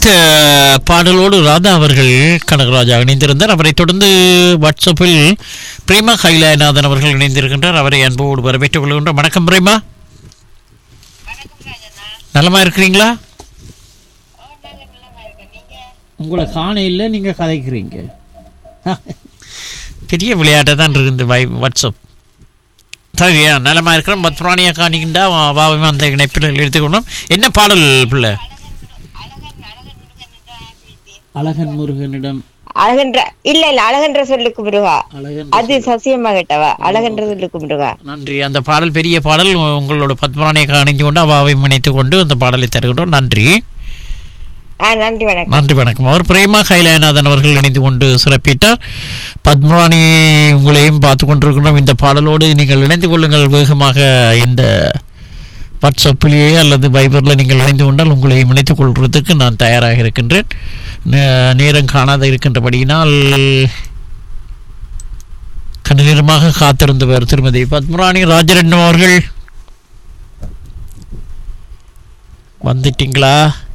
ஒலித்த பாடலோடு ராதா அவர்கள் கனகராஜா இணைந்திருந்தார் அவரைத் தொடர்ந்து வாட்ஸ்அப்பில் பிரேமா கைலாயநாதன் அவர்கள் இணைந்திருக்கின்றார் அவரை அன்போடு வரவேற்றுக் கொள்கின்றோம் வணக்கம் பிரேமா நலமா இருக்கிறீங்களா உங்களை காண இல்லை நீங்க கதைக்கிறீங்க பெரிய விளையாட்டை தான் இருக்கு இந்த வை வாட்ஸ்அப் சரியா நலமா இருக்கிறோம் பத்ராணியா காணிக்கின்றா வாவை அந்த இணைப்பில் எடுத்துக்கணும் என்ன பாடல் பிள்ளை அழகன் முருகனிடம் அழகன்ற இல்ல இல்ல அழகன்ற சொல்லுக்கு முருகா அழகன் அது சசியமா கேட்டவா அழகன்ற சொல்லுக்கு முருகா நன்றி அந்த பாடல் பெரிய பாடல் உங்களோட பத்மராணியை காணிஞ்சு கொண்டு அவாவை இணைத்து கொண்டு அந்த பாடலை தருகின்றோம் நன்றி ஆ நன்றி வணக்கம் நன்றி வணக்கம் அவர் பிரேமா கைலாயநாதன் அவர்கள் இணைந்து கொண்டு சிறப்பித்தார் பத்மராணி உங்களையும் பார்த்து கொண்டிருக்கிறோம் இந்த பாடலோடு நீங்கள் இணைந்து கொள்ளுங்கள் வேகமாக இந்த வாட்ஸ்அப்பிலேயே அல்லது வைபரில் நீங்கள் இணைந்து கொண்டால் உங்களையும் இணைத்துக் கொள்வதற்கு நான் தயாராக இருக்கின்றேன் நே- நேரம் காணாத இருக்கின்றபடியினால் கணிதமாக காத்திருந்தவர் திருமதி பத்மராணி ராஜரட்னம் அவர்கள் வந்துட்டீங்களா